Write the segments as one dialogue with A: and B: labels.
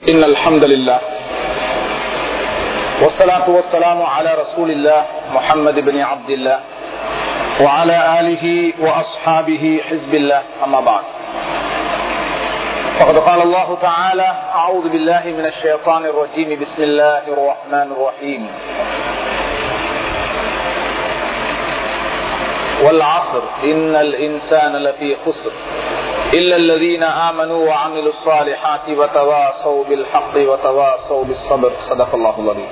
A: إن الحمد لله والصلاة والسلام على رسول الله محمد بن عبد الله وعلى آله وأصحابه حزب الله أما بعد فقد قال الله تعالى أعوذ بالله من الشيطان الرجيم بسم الله الرحمن الرحيم والعصر إن الإنسان لفي خسر إلا الذين آمنوا وعملوا الصالحات وتواصوا بالحق وتواصوا بالصبر صدق الله العظيم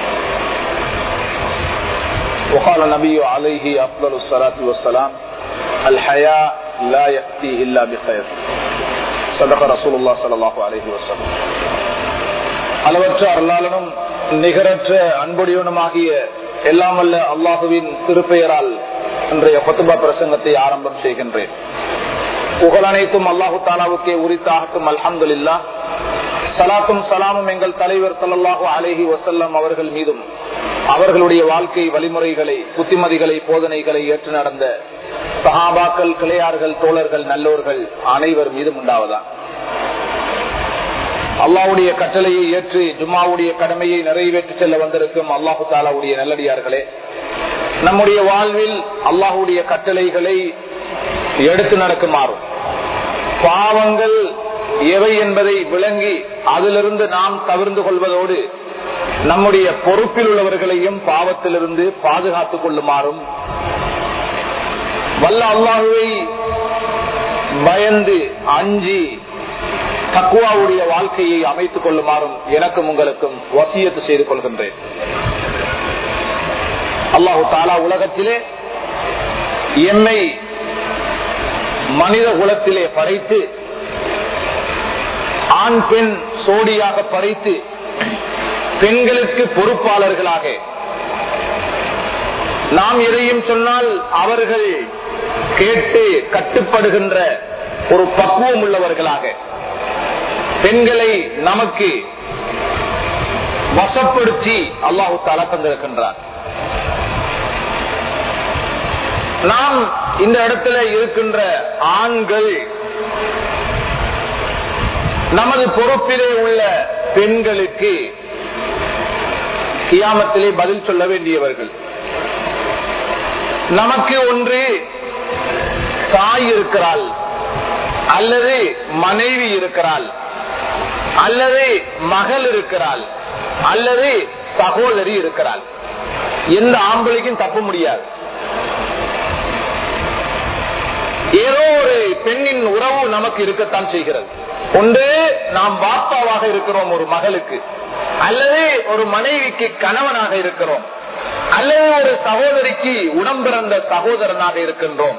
A: وقال النبي عليه أفضل الصلاة والسلام الحياء لا يأتي إلا بخير صدق رسول الله صلى الله عليه وسلم அளவற்ற அருளாளனும் நிகரற்ற அன்புடையவனுமாகிய எல்லாமல்ல அல்லாஹுவின் திருப்பெயரால் இன்றைய கொத்துபா பிரசங்கத்தை ஆரம்பம் செய்கின்றேன் புகழ் அனைத்தும் அல்லாஹு தாலாவுக்கே உரித்தாகட்டும் அல்ஹம்துல்லா சலாத்தும் சலாமும் எங்கள் தலைவர் சல்லாஹூ அலேஹி வசல்லம் அவர்கள் மீதும் அவர்களுடைய வாழ்க்கை வழிமுறைகளை புத்திமதிகளை போதனைகளை ஏற்று நடந்த சஹாபாக்கள் கிளையார்கள் தோழர்கள் நல்லோர்கள் அனைவர் மீதும் உண்டாவதா அல்லாவுடைய கட்டளையை ஏற்று ஜும்மாவுடைய கடமையை நிறைவேற்றி செல்ல வந்திருக்கும் அல்லாஹு தாலாவுடைய நல்லடியார்களே நம்முடைய வாழ்வில் அல்லாஹுடைய கட்டளைகளை எடுத்து நடக்குமாறும் பாவங்கள் எவை என்பதை விளங்கி அதிலிருந்து நாம் தவிர்ந்து கொள்வதோடு நம்முடைய பொறுப்பில் உள்ளவர்களையும் பாவத்திலிருந்து பாதுகாத்துக் கொள்ளுமாறும் வல்ல அல்லாஹுவை பயந்து அஞ்சி தக்குவாவுடைய வாழ்க்கையை அமைத்துக் கொள்ளுமாறும் எனக்கும் உங்களுக்கும் வசியத்து செய்து கொள்கின்றேன் அல்லாஹு தாலா உலகத்திலே எம்மை மனித குலத்திலே படைத்து ஆண் பெண் சோடியாக படைத்து பெண்களுக்கு பொறுப்பாளர்களாக நாம் எதையும் சொன்னால் அவர்கள் கேட்டு கட்டுப்படுகின்ற ஒரு பக்குவம் உள்ளவர்களாக பெண்களை நமக்கு வசப்படுத்தி அல்லாஹு தாலா தந்திருக்கின்றார் நாம் இந்த இடத்துல இருக்கின்ற ஆண்கள் நமது பொறுப்பிலே உள்ள பெண்களுக்கு கியாமத்திலே பதில் சொல்ல வேண்டியவர்கள் நமக்கு ஒன்று தாய் இருக்கிறாள் அல்லது மனைவி இருக்கிறாள் அல்லது மகள் இருக்கிறாள் அல்லது சகோதரி இருக்கிறாள் எந்த ஆம்பளைக்கும் தப்ப முடியாது ஏதோ ஒரு பெண்ணின் உறவு நமக்கு இருக்கத்தான் செய்கிறது ஒன்று நாம் பாப்பாவாக இருக்கிறோம் ஒரு மகளுக்கு அல்லது ஒரு மனைவிக்கு கணவனாக இருக்கிறோம் அல்லது ஒரு சகோதரிக்கு உடம்பிறந்த சகோதரனாக இருக்கின்றோம்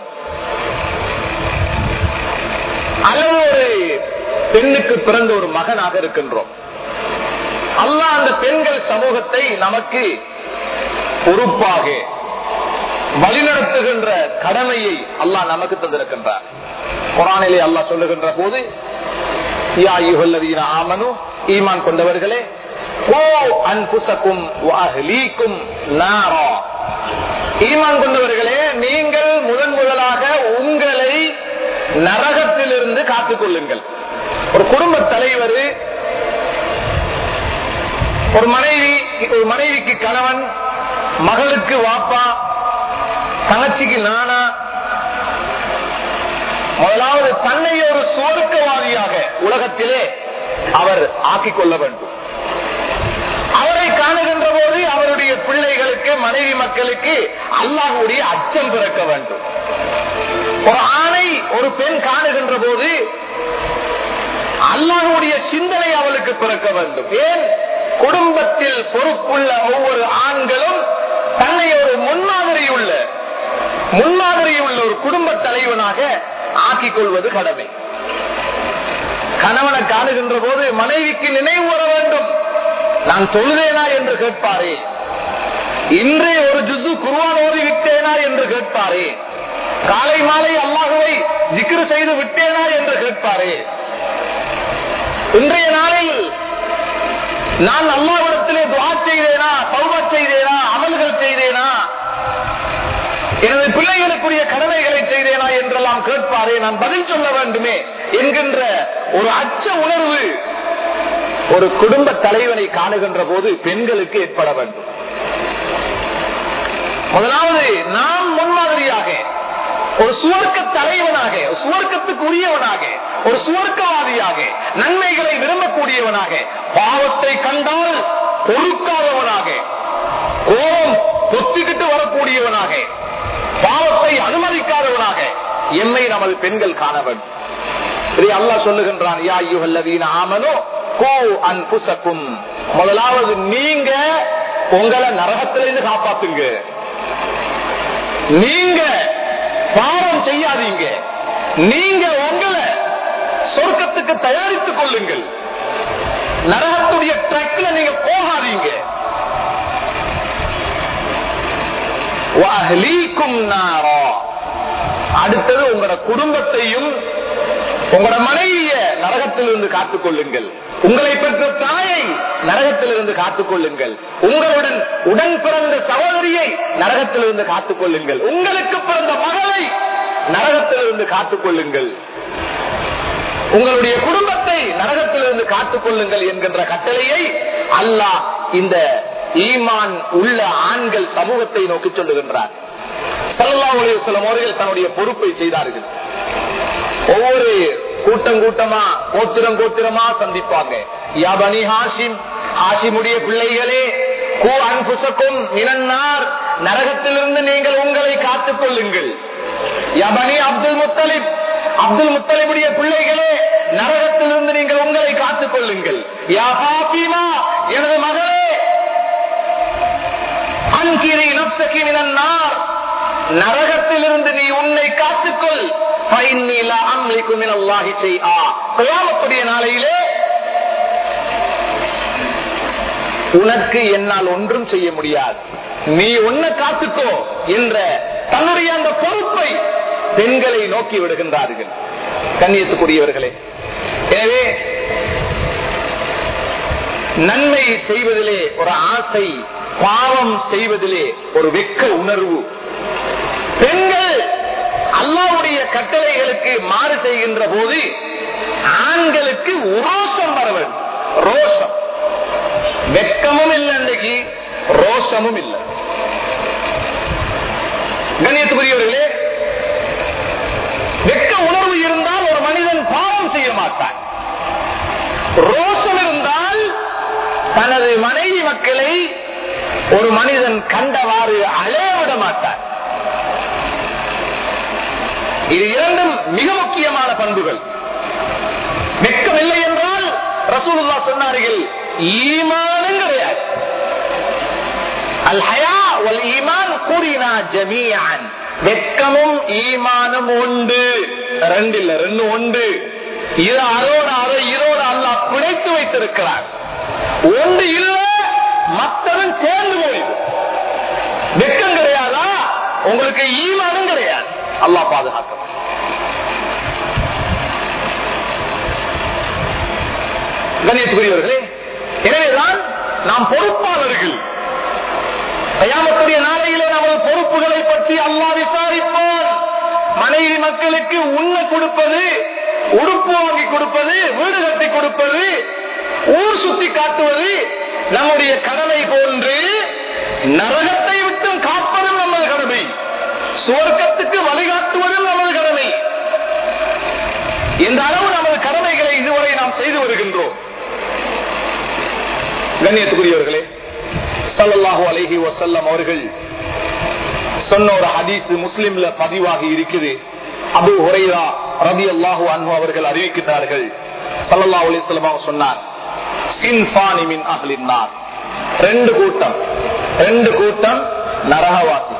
A: அல்லது ஒரு பெண்ணுக்கு பிறந்த ஒரு மகனாக இருக்கின்றோம் அல்ல அந்த பெண்கள் சமூகத்தை நமக்கு பொறுப்பாக வழிநடத்துகின்ற கடமையை அல்லாஹ் நமக்கு தந்திருக்கின்றார் குரானிலே அல்லாஹ் சொல்லுகின்ற போது ஆமனு ஈமான் கொண்டவர்களே ஓ அன்புசக்கும் ஈமான் கொண்டவர்களே நீங்கள் முதன் முதலாக உங்களை நரகத்திலிருந்து காத்துக் கொள்ளுங்கள் ஒரு குடும்ப தலைவர் ஒரு மனைவி ஒரு மனைவிக்கு கணவன் மகளுக்கு வாப்பா தங்கச்சிக்கு நானா முதலாவது தன்னை ஒரு சுவர்க்கவாதியாக உலகத்திலே அவர் ஆக்கிக் கொள்ள வேண்டும் அவரை காணுகின்ற போது அவருடைய பிள்ளைகளுக்கு மனைவி மக்களுக்கு அல்லாஹுடைய அச்சம் பிறக்க வேண்டும் ஒரு ஆணை ஒரு பெண் காணுகின்ற போது அல்லாஹுடைய சிந்தனை அவளுக்கு பிறக்க வேண்டும் ஏன் குடும்பத்தில் பொறுப்புள்ள ஒவ்வொரு ஆண்களும் தன்னை ஒரு முன்மாதிரி உள்ள முன்மாதிரி உள்ள ஒரு குடும்ப தலைவனாக ஆக்கிக் கொள்வது கடமை கணவனை காணுகின்ற போது மனைவிக்கு நினைவு வர வேண்டும் நான் தொழுதேனா என்று கேட்பாரே இன்றே ஒரு ஜுசு குருவான் ஓதி விட்டேனா என்று கேட்பாரே காலை மாலை அல்லாஹுவை ஜிக்ரு செய்து விட்டேனா என்று கேட்பாரே இன்றைய நாளில் நான் அல்லாவிடத்திலே துவா செய்தேனா சௌபா செய்தேனா அமல்கள் செய்தேனா எனது பிள்ளைகளுக்குரிய கடமைகளை செய்தேனா என்றெல்லாம் கேட்பாரே நான் பதில் சொல்ல வேண்டுமே என்கின்ற ஒரு அச்ச உணர்வு ஒரு குடும்ப தலைவனை காணுகின்ற போது பெண்களுக்கு ஏற்பட வேண்டும் முதலாவது நாம் முன்மாதிரியாக ஒரு சுவர்க்க தலைவனாக ஒரு சுவர்க்கத்துக்கு உரியவனாக ஒரு சுவர்க்கவாதியாக நன்மைகளை விரும்பக்கூடியவனாக பாவத்தை கண்டால் பொறுக்காதவனாக கோபம் பொத்திக்கிட்டு வரக்கூடியவனாக பாவத்தை அனுமதிக்காதவனாக எம்மை நமது பெண்கள் காண வேண்டும் இதை அல்லாஹ் சொல்லுகின்றான் யா ஐயுஹல்லதீன ஆமனோ கோ அன்புசக்கும் முதலாவது நீங்க உங்களை நரகத்திலிருந்து காப்பாத்துங்க நீங்க பாவம் செய்யாதீங்க நீங்க உங்களை சொர்க்கத்துக்கு தயாரித்துக் கொள்ளுங்கள் நரகத்துடைய ட்ரக்ல நீங்க போகாதீங்க வஅஹ்லீக்கும் நாரா. அடுத்தது உங்களோட குடும்பத்தையும் உங்களோட மனைவிய நரகத்திலிருந்து காத்துக் கொள்ளுங்கள் உங்களை பெற்ற தாயை நரகத்திலிருந்து காத்துக் கொள்ளுங்கள் உங்களுடன் உடன் பிறந்த சகோதரியை நரகத்திலிருந்து காத்துக் கொள்ளுங்கள் உங்களுக்கு பிறந்த மகளை நரகத்திலிருந்து காத்துக் கொள்ளுங்கள் உங்களுடைய குடும்பத்தை நரகத்திலிருந்து காத்துக் கொள்ளுங்கள் என்கின்ற கட்டளையை அல்லாஹ் இந்த ஈமான் உள்ள ஆண்கள் சமூகத்தை நோக்கி சொல்லுகின்றார் சல்லல்லாஹு அலைஹி வஸல்லம் அவர்கள் தன்னுடைய பொறுப்பை செய்தார்கள் ஒவ்வொரு கூட்டம் கூட்டமா கோத்திரம் கோத்திரமா சந்திப்பாங்க யா பனி ஹாஷிம் ஹாஷிமுடைய பிள்ளைகளே கூ அன்புசக்கும் மினன்னார் நரகத்திலிருந்து நீங்கள் உங்களை காத்துக் கொள்ளுங்கள் யா பனி அப்துல் முத்தலிப் அப்துல் முத்தலிபுடைய பிள்ளைகளே நரகத்திலிருந்து நீங்கள் உங்களை காத்துக் கொள்ளுங்கள் யா பாத்திமா எனது மகளே அன்கிரி நப்சகி மினன்னார் நரகத்திலிருந்து நீ உன்னை காத்துக்கொள் கயாமத்துடைய நாளையிலே உனக்கு என்னால் ஒன்றும் செய்ய முடியாது நீ உன்னை காத்துக்கோ என்ற தன்னுடைய அந்த பொறுப்பை பெண்களை நோக்கி விடுகின்றார்கள் கண்ணியத்துக்குரியவர்களே எனவே நன்மை செய்வதிலே ஒரு ஆசை பாவம் செய்வதிலே ஒரு வெக்க உணர்வு பெண்கள் அல்லாவுடைய கட்டளைகளுக்கு மாறு செய்கின்ற போது ஆண்களுக்கு ரோஷம் வர வேண்டும் ரோஷம் வெக்கமும் இல்லை அன்றைக்கு ரோஷமும் இல்லை கண்ணியத்துக்குரியவர்களே வெக்க உணர்வு இருந்தால் ஒரு மனிதன் பாவம் செய்ய மாட்டான் ரோஷம் இருந்தால் தனது மனைவி மக்களை ஒரு மனிதன் கண்டவாறு அலையவிட மாட்டான் இது இரண்டும் மிக முக்கியமான பண்புகள் வெக்கம் இல்லை என்றால் ரசூலுல்லா சொன்னார்கள் ஈமானும் கிடையாது அல் ஹயா வல் ஈமான் கூறினா ஜமீஆன் வெக்கமும் ஈமானும் உண்டு ரெண்டு இல்ல ரெண்டு உண்டு இது அதோட அதை இதோட அல்லாஹ் பிழைத்து வைத்திருக்கிறார் ஒன்று இல்ல மற்றவன் சேர்ந்து போயிது வெக்கம் கிடையாதா உங்களுக்கு ஈமானும் கிடையாது அல்லாஹ் பாதுகாக்க கணேசுக்குரியவர்களே எனவேதான் நாம் பொறுப்பாளர்கள் கயாமத்துடைய நாளையிலே நமது பொறுப்புகளை பற்றி அல்லாஹ் விசாரிப்பான் மனைவி மக்களுக்கு உண்ண கொடுப்பது உடுப்பு வாங்கி கொடுப்பது வீடு கட்டி கொடுப்பது ஊர் சுத்தி காட்டுவது நம்முடைய கடமை போன்று நரகத்தை விட்டும் காப்பதும் நமது கடமை சுவர்க்கத்துக்கு வழிகாட்டுவதும் நமது கடமை இந்த அளவு நமது கடமைகளை இதுவரை நாம் செய்து வருகின்றோம் கண்ணியத்துக்குரியவர்களே சல்லல்லாஹு அலைஹி வசல்லம் அவர்கள் சொன்ன ஒரு ஹதீஸ் முஸ்லிம்ல பதிவாகி இருக்குது அபு ஹுரைரா ரபி அல்லாஹு அன்பு அவர்கள் அறிவிக்கிறார்கள் சல்லல்லாஹு அலைஹி வஸல்லம் அவங்க சொன்னார் சின்ஃபானி மின் அஹ்லின் நார் ரெண்டு கூட்டம் ரெண்டு கூட்டம் நரகவாசி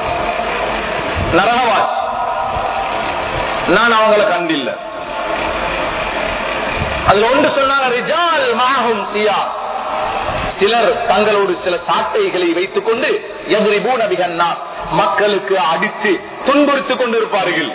A: நரகவாசி நான் அவங்களை கண்டில்ல அதுல ஒன்று சொன்னாங்க ரிஜால் மாகும் சியா சிலர் தங்களோடு சில சாட்டைகளை வைத்துக் கொண்டு எதிரிபூ நபிகன்னா மக்களுக்கு அடித்து துன்புறுத்திக் கொண்டிருப்பார்கள்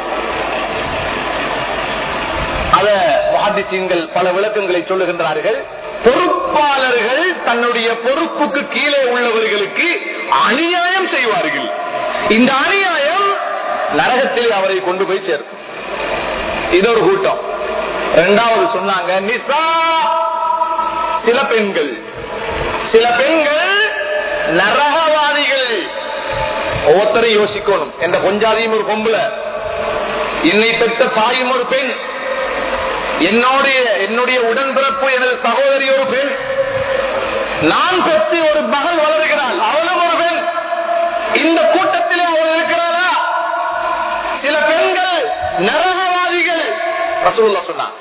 A: அத மகாதிசியங்கள் பல விளக்கங்களை சொல்லுகின்றார்கள் பொறுப்பாளர்கள் தன்னுடைய பொறுப்புக்கு கீழே உள்ளவர்களுக்கு அநியாயம் செய்வார்கள் இந்த அநியாயம் நரகத்தில் அவரை கொண்டு போய் சேர்க்கும் இது ஒரு கூட்டம் இரண்டாவது சொன்னாங்க நிசா சில பெண்கள் சில பெண்கள் நரகவாதிகள் ஒவ்வொருத்தரும் யோசிக்கணும் என்ற கொஞ்சாதியும் ஒரு பொம்புல என்னை பெற்ற தாயும் ஒரு பெண் என்னுடைய என்னுடைய உடன்பிறப்பு எனது சகோதரி ஒரு பெண் நான் பெற்று ஒரு மகள் வளர்கிறாள் அவளும் ஒரு பெண் இந்த கூட்டத்திலே அவள் இருக்கிறாரா சில பெண்கள் நரகவாதிகள் ரசூலுல்லாஹ் சொன்னான்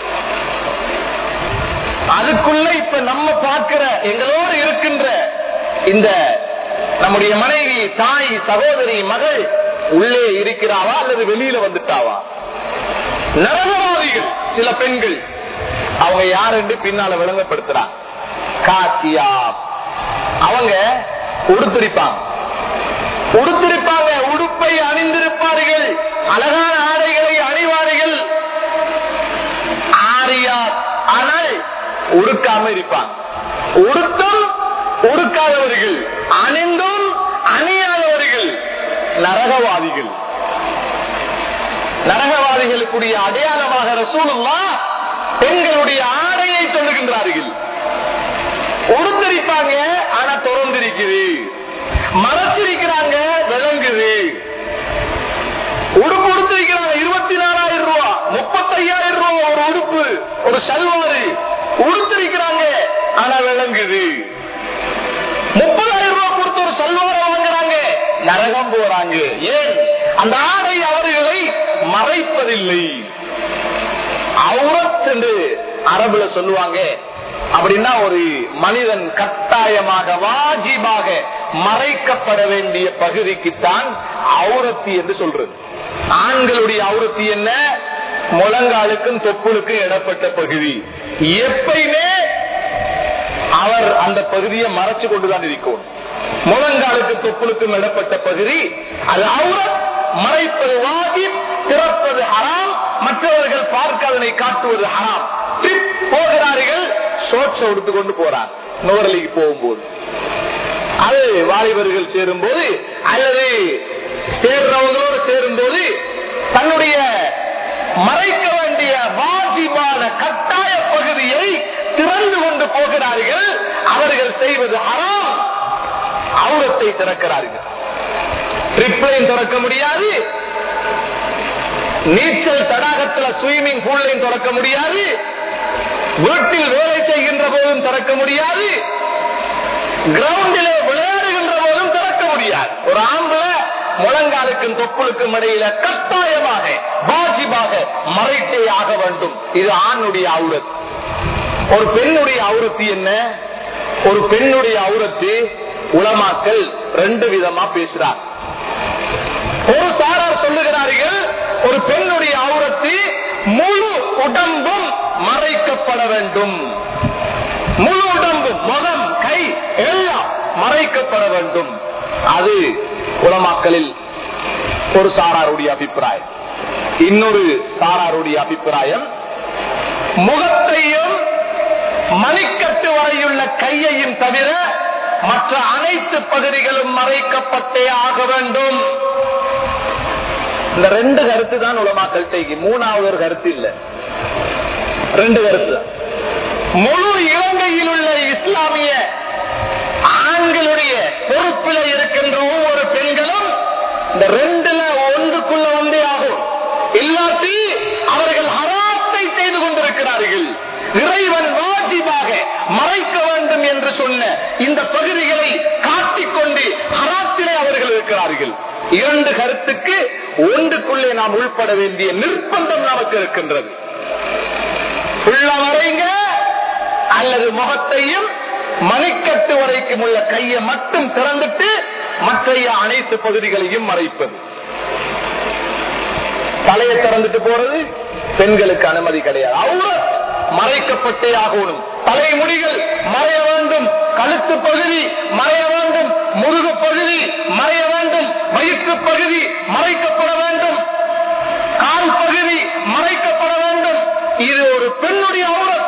A: அதுக்குள்ள இப்ப நம்ம பார்க்கிற எங்களோடு இருக்கின்ற இந்த நம்முடைய மனைவி தாய் சகோதரி மகள் உள்ளே இருக்கிறாவா அல்லது வெளியில வந்துட்டாவா நரகவாதிகள் சில பெண்கள் அவங்க யார் என்று பின்னால விளங்கப்படுத்துறாங்க காசியா அவங்க உடுத்திருப்பாங்க உடுத்திருப்பாங்க உடுப்பை அணிந்திருப்பார்கள் அழகான ஆடைகளை அணிவார்கள் ஆரியா ஆனால் உடுக்காம இருப்பாங்க உடுத்தும் உடுக்காதவர்கள் அணிந்தும் அணியாதவர்கள் நரகவாதிகள் நரகவாதிகளுக்குரிய அடையாளமாக ரசூலுல்லா பெண்களுடைய ஆடையை சொல்லுகின்றார்கள் உடுத்திருப்பாங்க ஆனா திறந்திருக்குது மறைச்சிருக்கிறாங்க விளங்குது உடுப்பு உடுத்திருக்கிறாங்க இருபத்தி நாலாயிரம் ரூபாய் முப்பத்தையாயிரம் ரூபாய் ஒரு உடுப்பு ஒரு சல்வாரு உடுத்திருக்கிறாங்க ஆனா விளங்குது முப்பதாயிரம் ரூபாய் கொடுத்து ஒரு சல்வார வாங்குறாங்க நரகம் போறாங்க ஏன் அந்த ஆடை அவர்களை மறைப்பதில்லை அவுரத் என்று அரபுல சொல்லுவாங்க அப்படின்னா ஒரு மனிதன் கட்டாயமாக வாஜிபாக மறைக்கப்பட வேண்டிய பகுதிக்குத்தான் அவுரத்தி என்று சொல்றது ஆண்களுடைய அவுரத்தி என்ன முழங்காலுக்கும் தொப்புளுக்கும் இடப்பட்ட பகுதி எப்பயுமே அவர் அந்த பகுதியை மறைச்சு கொண்டுதான் இருக்கும் முழங்காலுக்கு தொப்புளுக்கும் இடப்பட்ட பகுதி அது அவுரத் மறைப்பது வாஜிப் திறப்பது ஹராம் மற்றவர்கள் பார்க்க அதனை காட்டுவது ஹராம் ட்ரிப் போகிறார்கள் ஷோட்ஸ் எடுத்துக்கொண்டு போறார் நுவரலிக்கு போகும்போது அது வாலிபர்கள் சேரும் போது அல்லது சேர்றவங்களோடு சேரும் போது தன்னுடைய மறைக்க வேண்டிய வாஜிபான கட்டாய பகுதியை திறந்து கொண்டு போகிறார்கள் அவர்கள் செய்வது ஹராம் அவுரத்தை திறக்கிறார்கள் ட்ரிப்ளையும் திறக்க முடியாது நீச்சல் தடாகத்துல ஸ்விமிங் பூல்லையும் திறக்க முடியாது வீட்டில் வேலை செய்கின்ற போதும் திறக்க முடியாது கிரவுண்டிலே விளையாடுகின்ற போதும் திறக்க முடியாது ஒரு ஆம்பளை முழங்காலுக்கும் தொப்புளுக்கும் இடையில கட்டாயமாக வாஜிபாக மறைத்தே ஆக வேண்டும் இது ஆணுடைய அவுரத் ஒரு பெண்ணுடைய அவுரத்து என்ன ஒரு பெண்ணுடைய அவுரத்து உலமாக்கள் ரெண்டு விதமா பேசுறார் ஒரு சாரார் சொல்லுகிறார்கள் ஒரு பெண்ணுடைய அவுரத்து முழு உடம்பும் மறைக்கப்பட வேண்டும் முழு உடம்பும் முகம் கை எல்லாம் மறைக்கப்பட வேண்டும் அது உலமாக்களில் ஒரு சாராருடைய அபிப்பிராயம் இன்னொரு சாராருடைய அபிப்பிராயம் முகத்தையும் மணிக்கட்டு வரையுள்ள கையையும் தவிர மற்ற அனைத்து பகுதிகளும் மறைக்கப்பட்டே ஆக வேண்டும் இந்த ரெண்டு கருத்து தான் உலமாக்கள்கிட்ட மூணாவது ஒரு கருத்து இல்ல ரெண்டு கருத்து தான். முழு இலங்கையில் உள்ள இஸ்லாமிய ஆண்களுடைய பொறுப்பில் இருக்கின்ற ஒவ்வொரு பெண்களும் இந்த ரெண்டுல ஒன்றுக்குள்ள ஒன்றே ஆகும் இல்லாட்டி அவர்கள் ஹராத்தை செய்து கொண்டிருக்கிறார்கள் இறைவன் வாஜிபாக மறைக்க வேண்டும் என்று சொன்ன இந்த பகுதிகளை காட்டிக்கொண்டு ஹராத்திலே அவர்கள் இருக்கிறார்கள் இரண்டு கருத்துக்கு ஒன்றுக்குள்ளே நாம் உள்பட வேண்டிய நிர்பந்தம் நமக்கு இருக்கின்றது உள்ள வரைங்க அல்லது முகத்தையும் மணிக்கட்டு வரைக்கும் உள்ள கையை மட்டும் திறந்துட்டு மற்றைய அனைத்து பகுதிகளையும் மறைப்பது தலையை திறந்துட்டு போறது பெண்களுக்கு அனுமதி கிடையாது அவுரத் மறைக்கப்பட்டே ஆகணும் தலைமுடிகள் மறைய வேண்டும் கழுத்து பகுதி மறைய வேண்டும் முருகு பகுதி மறைய வேண்டும் வயிற்று பகுதி மறைக்கப்பட வேண்டும் கால் பகுதி மறைக்கப்பட வேண்டும் இது ஒரு பெண்ணுடைய அவுரத்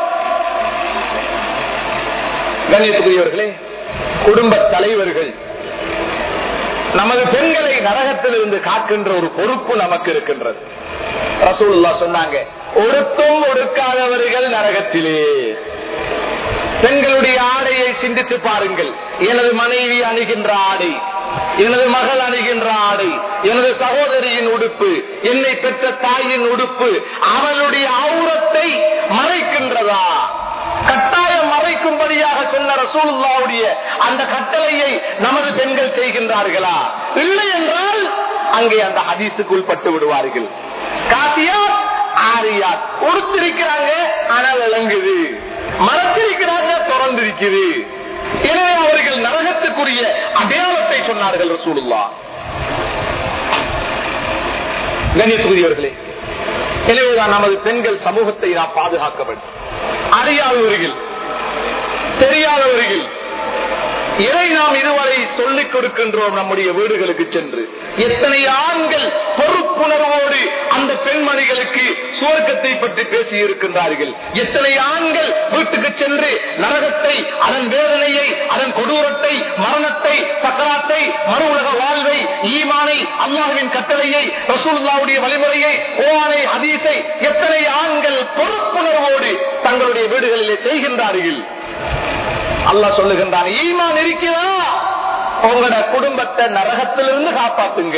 A: கண்ணியத்துக்குரியவர்களே குடும்ப தலைவர்கள் நமது பெண்களை நரகத்திலிருந்து காக்கின்ற ஒரு பொறுப்பு நமக்கு இருக்கின்றது ரசூலுல்லா சொன்னாங்க ஒடுக்கும் ஒடுக்காதவர்கள் நரகத்திலே பெண்களுடைய ஆடையை சிந்தித்து பாருங்கள் எனது மனைவி அணுகின்ற ஆடை எனது மகள் அணுகின்ற ஆடை எனது சகோதரியின் உடுப்பு என்னை பெற்ற தாயின் உடுப்பு அவளுடைய அவுரத்தை மறைக்கின்றதா கட்டாயம் மறைக்கும்படியாக சொன்ன ரசூலுல்லாவுடைய அந்த கட்டளையை நமது பெண்கள் செய்கின்றார்களா இல்லை என்றால் அங்கே அந்த ஹதீஸுக்கு உட்பட்டு விடுவார்கள் காசியா ஆரியா உடுத்திருக்கிறாங்க ஆனா விளங்குது மறைச்சிருக்கிறாங்க திறந்திருக்குது எனவே அவர்கள் நரகத்துக்குரிய அடையாளத்தை சொன்னார்கள் ரசூலுல்லா கண்ணியத்துக்குரியவர்களே எனவேதான் நமது பெண்கள் சமூகத்தை நாம் பாதுகாக்க வேண்டும் அறியாதவர்கள் தெரியாதவர்கள் இதை நாம் இதுவரை சொல்லிக் கொடுக்கின்றோம் நம்முடைய வீடுகளுக்கு சென்று எத்தனை ஆண்கள் பொறுப்புணர்வோடு அந்த பெண்மணிகளுக்கு சுவர்க்கத்தை பற்றி பேசி இருக்கின்றார்கள் எத்தனை ஆண்கள் வீட்டுக்கு சென்று நரகத்தை அதன் வேதனையை அதன் கொடூரத்தை மரணத்தை சக்கராத்தை மறு உலக வாழ்வை ஈமானை அல்லாஹுவின் கட்டளையை ரசூல்லாவுடைய வழிமுறையை ஓவானை ஹதீஸை எத்தனை ஆண்கள் பொறுப்புணர்வோடு தங்களுடைய வீடுகளிலே செய்கின்றார்கள் அல்லாஹ் சொல்லுகின்றான் ஈமான் இருக்கிறதா உங்களோட குடும்பத்தை நரகத்திலிருந்து காப்பாத்துங்க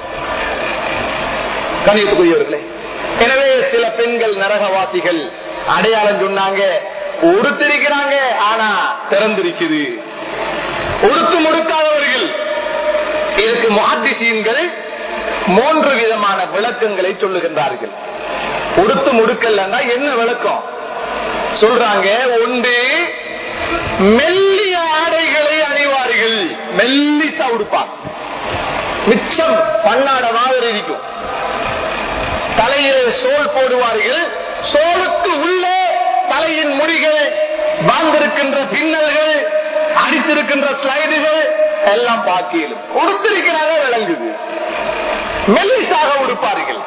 A: கணியத்துக்குரியவர்களே எனவே சில பெண்கள் நரகவாசிகள் அடையாளம் சொன்னாங்க உடுத்திருக்கிறாங்க ஆனா திறந்திருக்குது உடுத்து முடுக்காதவர்கள் இதற்கு முஹாத்திசீன்கள் மூன்று விதமான விளக்கங்களை சொல்லுகின்றார்கள் உடுத்து முடுக்கல்னா என்ன விளக்கம் சொல்றாங்க ஒன்று மெல்லிய ஆடைகளை அணிவார்கள் மெல்லிசா உடுப்பார் மிச்சம் பன்னாட மாதிரி இருக்கும் தலையிலே சோல் போடுவார்கள் சோலுக்கு உள்ளே தலையின் முடிகள் வாழ்ந்திருக்கின்ற பின்னல்கள் அடித்திருக்கின்ற ஸ்லைடுகள் எல்லாம் பாக்கியிலும் உடுத்திருக்கிறாங்க விளங்குது மெல்லிசாக உடுப்பார்கள்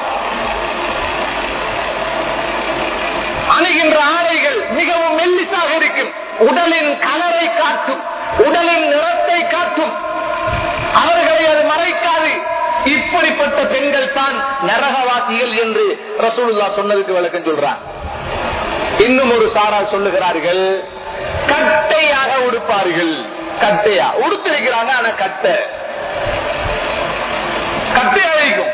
A: அணுகின்ற ஆடைகள் மிகவும் மெல்லிசாக இருக்கும் உடலின் கலரை காட்டும் உடலின் நிறத்தை காட்டும் அவர்களை அது மறைக்காது இப்படிப்பட்ட பெண்கள் தான் நரகவாசிகள் என்று ரசூலுல்லா சொன்னதுக்கு விளக்கம் சொல்றான் இன்னும் ஒரு சாரா சொல்லுகிறார்கள் கட்டையாக உடுப்பார்கள் கட்டையா உடுத்திருக்கிறாங்க ஆனா கட்டை கட்டையா இருக்கும்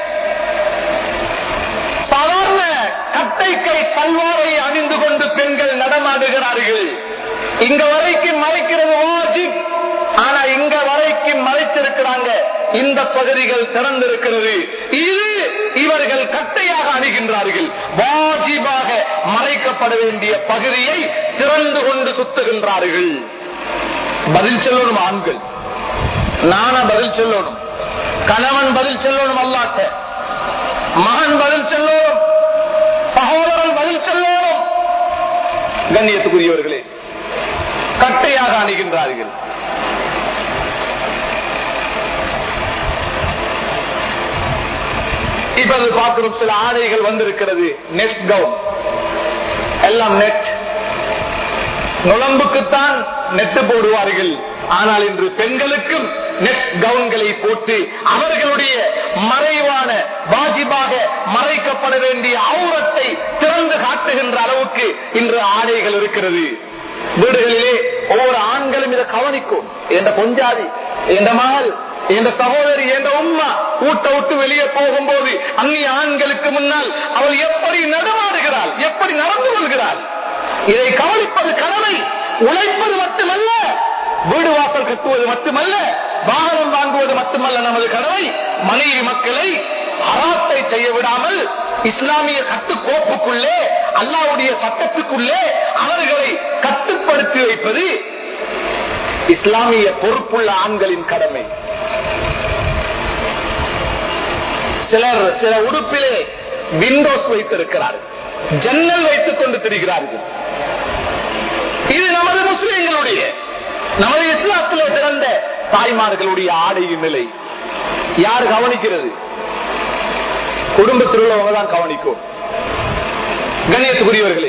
A: சாதாரண கட்டை கை சல்வாரை அணிந்து கொண்டு பெண்கள் நடமாடுகிறார்கள் இங்க வரைக்கும் மறைக்கிறது வாஜிப் ஆனா இங்க வரைக்கும் மறைச்சிருக்கிறாங்க இந்த பகுதிகள் திறந்திருக்கிறது இது இவர்கள் கட்டையாக அணுகின்றார்கள் வாஜிபாக மறைக்கப்பட வேண்டிய பகுதியை திறந்து கொண்டு சுத்துகின்றார்கள் பதில் சொல்லணும் ஆண்கள் நான பதில் சொல்லணும் கணவன் பதில் சொல்லணும் அல்லாட்ட மகன் பதில் சொல்லணும் சகோதரன் பதில் சொல்லணும் கண்ணியத்துக்குரியவர்களே கட்டையாக அணுகின்றார்கள் இப்போது பார்க்கிறோம் சில ஆடைகள் வந்திருக்கிறது நெட் கவுன் எல்லாம் நெட் நுழம்புக்குத்தான் நெட்டு போடுவார்கள் ஆனால் இன்று பெண்களுக்கும் நெட் கவுன்களை போட்டு அவர்களுடைய மறைவான வாஜிபாக மறைக்கப்பட வேண்டிய அவுரத்தை திறந்து காட்டுகின்ற அளவுக்கு இன்று ஆடைகள் இருக்கிறது வீடுகளிலே ஒவ்வொரு ஆண்களும் இதை கவனிக்கும் என்ற பொஞ்சாதி என்ற மகள் என்ற சகோதரி என்ற உம்மா ஊட்ட விட்டு வெளியே போகும்போது அந்நிய ஆண்களுக்கு முன்னால் அவள் எப்படி நடமாடுகிறாள் எப்படி நடந்து கொள்கிறாள் இதை கவனிப்பது கடமை உழைப்பது மட்டுமல்ல வீடு வாசல் கட்டுவது மட்டுமல்ல வாகனம் வாங்குவது மட்டுமல்ல நமது கடமை மனைவி மக்களை அராத்தை செய்ய விடாமல் இஸ்லாமிய கட்டுக்கோப்புக்குள்ளே அல்லாவுடைய சட்டத்துக்குள்ளே அவர்களை கட்டுப்படுத்தி வைப்பது இஸ்லாமிய பொறுப்புள்ள ஆண்களின் கடமை சிலர் சில உடுப்பிலே விண்டோஸ் வைத்திருக்கிறார்கள் ஜன்னல் வைத்துக் கொண்டு திரிகிறார்கள் இது நமது முஸ்லிம்களுடைய நமது இஸ்லாத்திலே பிறந்த தாய்மார்களுடைய ஆடையின் நிலை யார் கவனிக்கிறது குடும்பத்தில் உள்ளவங்க தான் கவனிக்கும் கண்ணியத்துக்குரியவர்களே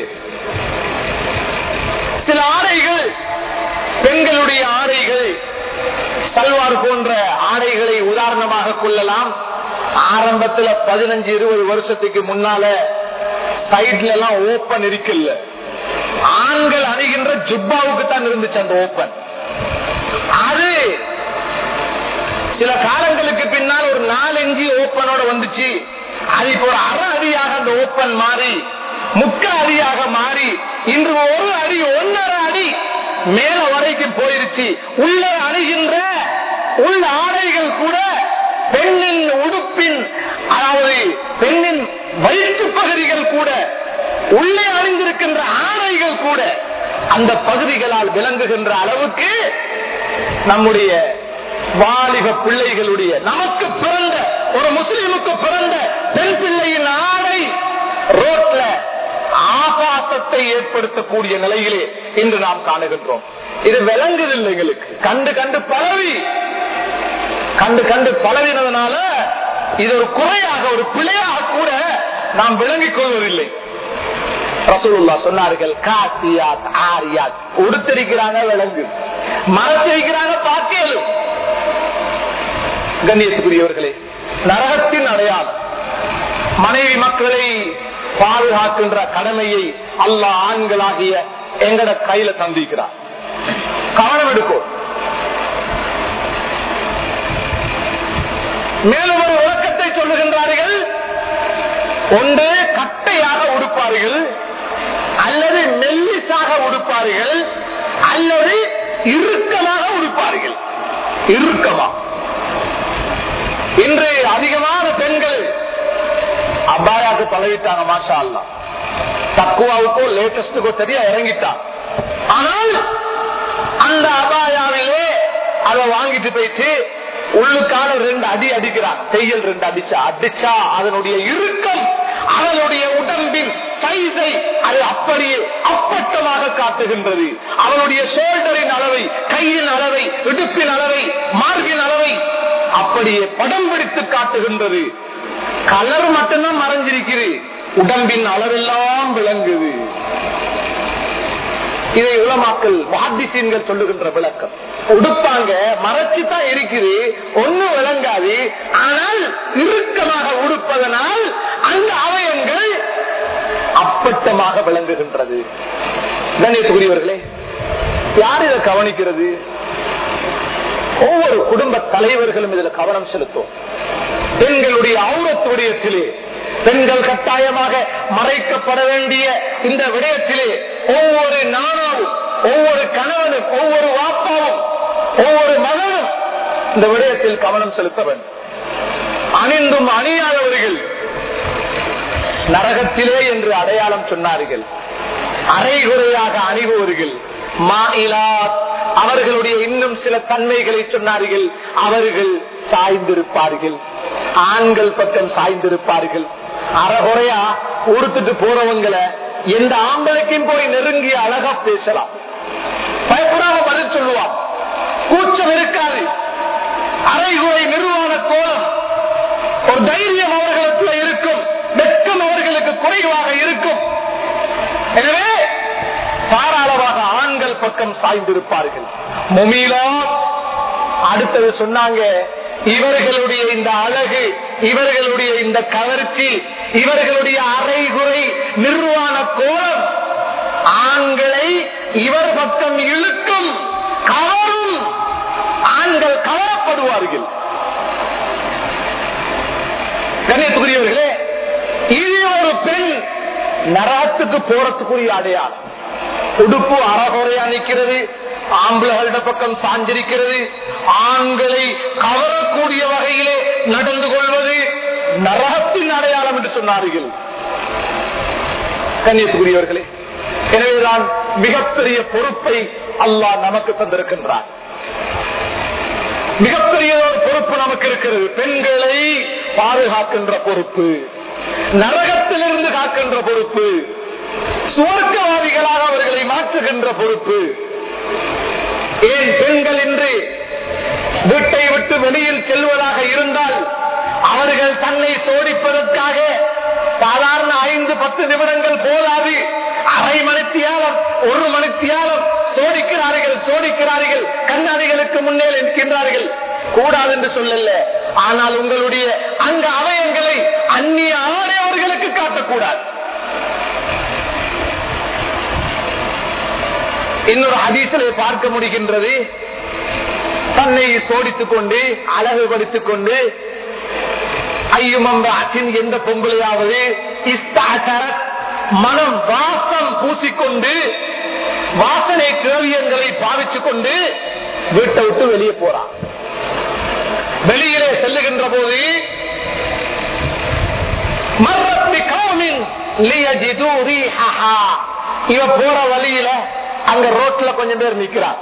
A: சில ஆடைகள் பெண்களுடைய ஆடைகள் சல்வார் போன்ற ஆடைகளை உதாரணமாக கொள்ளலாம் ஆரம்பத்துல பதினஞ்சு இருபது வருஷத்துக்கு முன்னால சைட்ல எல்லாம் ஓப்பன் இருக்கல ஆண்கள் அணிகின்ற ஜுப்பா தான் இருந்துச்சு அந்த ஓப்பன் அது சில காலங்களுக்கு பின்னால் ஒரு நாலு இஞ்சி ஓப்பனோட வந்துச்சு அது இப்போ ஒரு அரை அடியாக அந்த ஓப்பன் மாறி முக்க அடியாக மாறி இன்று ஒரு அடி ஒன்னரை அடி மேல வரைக்கும் போயிருச்சு உள்ளே அணிகின்ற உள்ள ஆடைகள் கூட பெண்ணின் உடுப்பின் அதாவது பெண்ணின் வயிற்று பகுதிகள் கூட உள்ளே அணிந்திருக்கின்ற ஆடைகள் கூட அந்த பகுதிகளால் விளங்குகின்ற அளவுக்கு நம்முடைய வாலிப பிள்ளைகளுடைய நமக்கு பிறந்த ஒரு முஸ்லிமுக்கு பிறந்த பெண் பிள்ளையின் ஆடை ரோட்ல ஆபாசத்தை ஏற்படுத்தக்கூடிய நிலையிலே இன்று நாம் காணுகின்றோம் இது விளங்குதில்லை எங்களுக்கு கண்டு கண்டு பழவி கண்டு கண்டு பழவினதுனால இது ஒரு குறையாக ஒரு பிழையாக கூட நாம் விளங்கிக் கொள்வதில்லை ரசூலுல்லா சொன்னார்கள் காசியாத் ஆரியாத் உடுத்திருக்கிறாங்க விலங்கு மறைச்சிருக்கிறாங்க பாக்கியலும் கண்ணியத்துக்குரியவர்களே நரகத்தின் அடையாளம் மனைவி மக்களை பாதுகாக்கின்ற கடமையை அல்லாஹ் ஆண்களாகிய எங்கட கையில தந்திக்கிறார் கவனம் எடுக்கும் மேலும் ஒரு விளக்கத்தை சொல்லுகின்றார்கள் ஒன்று கட்டையாக உடுப்பார்கள் அல்லது மெல்லிசாக உடுப்பார்கள் அல்லது இறுக்கமாக உடுப்பார்கள் இறுக்கமா இன்று அதிகமான பெண்கள் அபாயாக்கு பழகிட்டாங்க மாஷா அல்லா தக்குவாவுக்கோ லேட்டஸ்டுக்கோ தெரியா இறங்கிட்டான் ஆனால் அந்த அபாயாவிலே அதை வாங்கிட்டு போயிட்டு உள்ளுக்கால ரெண்டு அடி அடிக்கிறான் தையல் ரெண்டு அடிச்சா அடிச்சா அதனுடைய இறுக்கம் அவனுடைய உடம்பின் சைஸை அது அப்படியே அப்பட்டமாக காட்டுகின்றது அவனுடைய ஷோல்டரின் அளவை கையின் அளவை இடுப்பின் அளவை மார்பின் அளவை அப்படியே படம் பிடித்து காட்டுகின்றது கலர் மட்டும்தான் மறைஞ்சிருக்கிறது உடம்பின் அளவெல்லாம் விளங்குது இதை உலமாக்கல் வாத்திசீன்கள் சொல்லுகின்ற விளக்கம் உடுப்பாங்க மறைச்சுதான் இருக்குது ஒண்ணு விளங்காது ஆனால் இறுக்கமாக உடுப்பதனால் அந்த அவயங்கள் அப்பட்டமாக விளங்குகின்றது கணேசகுரியவர்களே யார் இதை கவனிக்கிறது ஒவ்வொரு குடும்ப தலைவர்களும் இதுல கவனம் செலுத்தும் பெண்களுடைய அவுரத்து விடயத்திலே பெண்கள் கட்டாயமாக மறைக்கப்பட வேண்டிய இந்த விடயத்திலே ஒவ்வொரு நானாவும் ஒவ்வொரு கணவனும் ஒவ்வொரு வாப்பாவும் ஒவ்வொரு மகனும் இந்த விடயத்தில் கவனம் செலுத்த வேண்டும் அணிந்தும் அணியாதவர்கள் நரகத்திலே என்று அடையாளம் சொன்னார்கள் அரைகுறையாக அணிபவர்கள் மாயிலாத் அவர்களுடைய இன்னும் சில தன்மைகளை சொன்னார்கள் அவர்கள் சாய்ந்திருப்பார்கள் ஆண்கள் பக்கம் சாய்ந்திருப்பார்கள் அறகுறையா உடுத்துட்டு போறவங்களை எந்த ஆம்பளைக்கும் போய் நெருங்கி அழகா பேசலாம் பயப்படாம பதில் சொல்லுவான் கூச்சம் இருக்காது அரைகுறை நிர்வாண கோலம் ஒரு தைரியம் அவர்களுக்கு இருக்கும் வெட்கம் அவர்களுக்கு குறைவாக இருக்கும் எனவே தாராளமாக ஆண்கள் பக்கம் சாய்ந்திருப்பார்கள் முமீலா அடுத்தது சொன்னாங்க இவர்களுடைய இந்த அழகு இவர்களுடைய இந்த கவர்ச்சி இவர்களுடைய அரைகுறை நிர்வாண கோலம் ஆண்களை இவர் பக்கம் இழுக்கும் கவரும் ஆண்கள் கவரப்படுவார்கள் கண்ணியத்துக்குரியவர்களே இது ஒரு பெண் நராத்துக்கு போறதுக்குரிய அடையாளம் உடுப்பு அறகுறையா நிற்கிறது ஆம்பளைகளிட பக்கம் சாஞ்சிருக்கிறது ஆண்களை கவரக்கூடிய வகையிலே நடந்து கொள்வது நரகத்தின் அடையாளம் என்று சொன்னார்கள் கண்ணியத்துக்குரியவர்களே எனவேதான் மிகப்பெரிய பொறுப்பை அல்லாஹ் நமக்கு தந்திருக்கின்றார் மிகப்பெரிய ஒரு பொறுப்பு நமக்கு இருக்கிறது பெண்களை பாதுகாக்கின்ற பொறுப்பு நரகத்திலிருந்து காக்கின்ற பொறுப்பு சுவர்க்கவாதிகளாக அவர்களை மாற்றுகின்ற பொறுப்பு ஏன் பெண்கள் இன்று வீட்டை விட்டு வெளியில் செல்வதாக இருந்தால் அவர்கள் தன்னை சோடிப்பதற்காக சாதாரண ஐந்து பத்து நிமிடங்கள் போதாது அரை மணித்தியாலம் ஒரு மணித்தியாலம் சோடிக்கிறார்கள் சோடிக்கிறார்கள் கண்ணாடிகளுக்கு முன்னே நிற்கின்றார்கள் கூடாது என்று சொல்லல ஆனால் உங்களுடைய அங்க அவயங்களை அந்நிய ஆடை அவர்களுக்கு காட்டக்கூடாது
B: இன்னொரு ஹதீசிலே பார்க்க முடிகின்றது தன்னை சோடித்துக் கொண்டு அழகுபடுத்திக் கொண்டு ஐயுமம்பின் எந்த பொங்கலையாவது மனம் வாசம் பூசிக்கொண்டு வாசனை திரவியங்களை பாவிச்சுக் கொண்டு வீட்டை விட்டு வெளியே போறான் வெளியிலே செல்லுகின்ற போது மர்ரத்தி கௌமின் லியஜிது ரீஹஹா. இவ போற வழியில அங்க ரோட்ல கொஞ்சம் பேர் நிக்கிறான்